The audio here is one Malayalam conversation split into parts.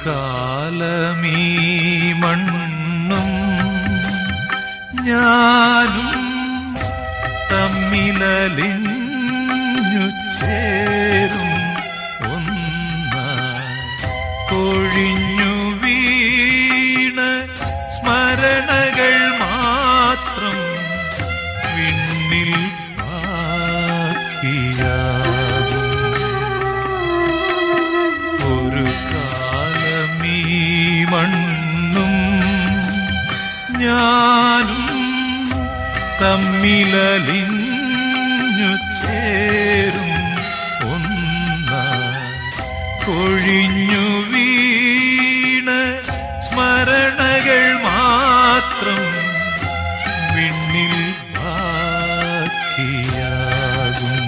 കാലമീ മണ്ണും ഞാനും തമ്മിലലിഞ്ഞു ചേരും ഒന്നായി കൊഴിഞ്ഞു വീണ സ്മരണകൾ മാത്രം വിണ്ണിൽ ബാക്കിയാകും ഒരു കാലമീ മണ്ണും ഞാനും തമ്മിലലിഞ്ഞു ചേരും ഒന്നായി കൊഴിഞ്ഞു വീണ സ്മരണകൾ മാത്രം വിണ്ണിൽ ബാക്കിയാകും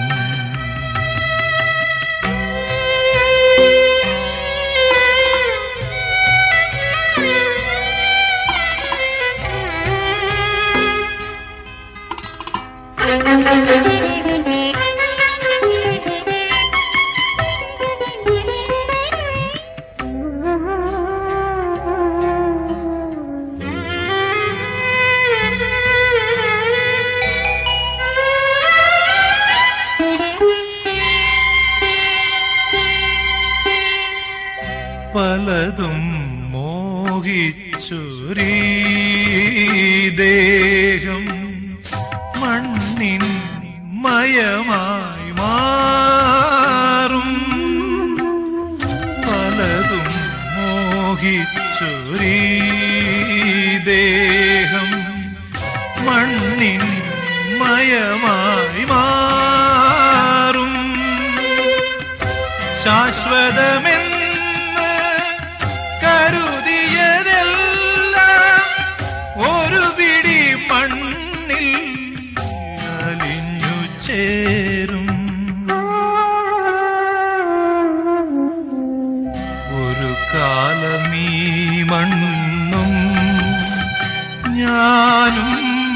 പലതും മോഹിച്ചൊരീ ദേഹം മണ്ണിൻ മയമായി മാറും പലതും മോഹിച്ചൊരീ ദേഹം മണ്ണിൻ മയമായി മാറും ശാശ്വതമെന്ന് കരുതിയതെല്ലാം ഒരു പിടി മണ്ണിൽ അലിഞ്ഞു ചേരും ഒരു കാലമീ മണ്ണും ഞാനും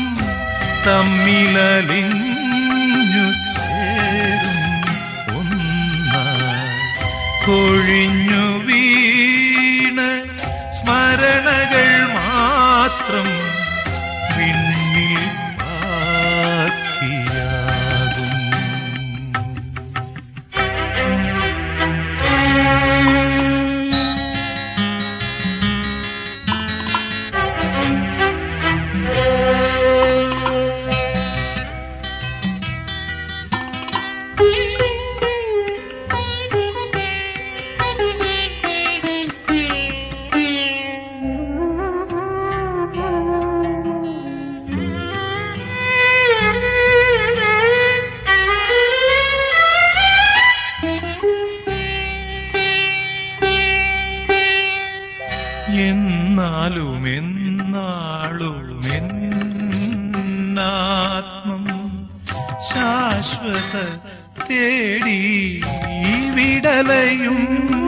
തമ്മിലലിഞ്ഞു ചേരും ഒന്നായി കൊഴിഞ്ഞു വീണ സ്മരണകൾ മാത്രം പിന്നിൽ ബാക്കിയാകും എന്നാലും എന്നാളും എന്നാത്മം ശാശ്വത തേടി വിടലയും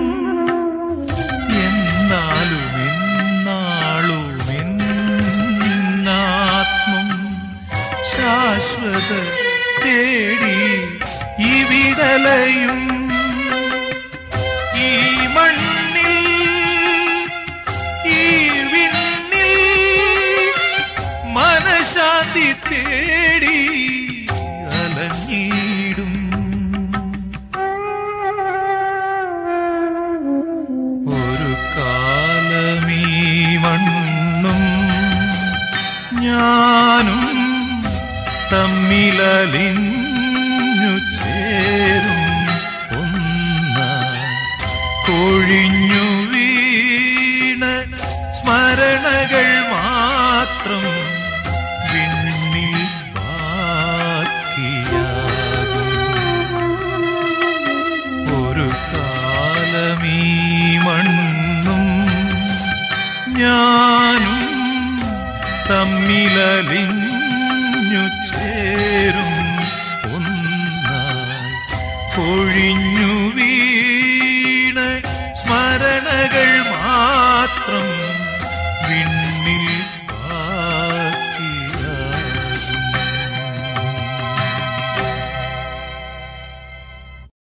എന്നാലും എന്നാളും എന്നാത്മം ശാശ്വത തേടി വിടലയും ഈ മണ്ണിൽ ഈ വിണ്ണിൽ മനശാന്തി തേടി അലഞ്ഞിടും ഒരു കാലമീ മണ്ണും ഞാനും തമ്മിലലിഞ്ഞു ചേരും ഒന്നായി കൊഴിഞ്ഞു വീണ സ്മരണകൾ മാത്രം വിണ്ണിൽ ബാക്കിയാകും ഒരു കാലമീ മണ്ണും ഞാനും തമ്മിലലിഞ്ഞു ചേരും ഒന്നായി കൊഴിഞ്ഞു വീ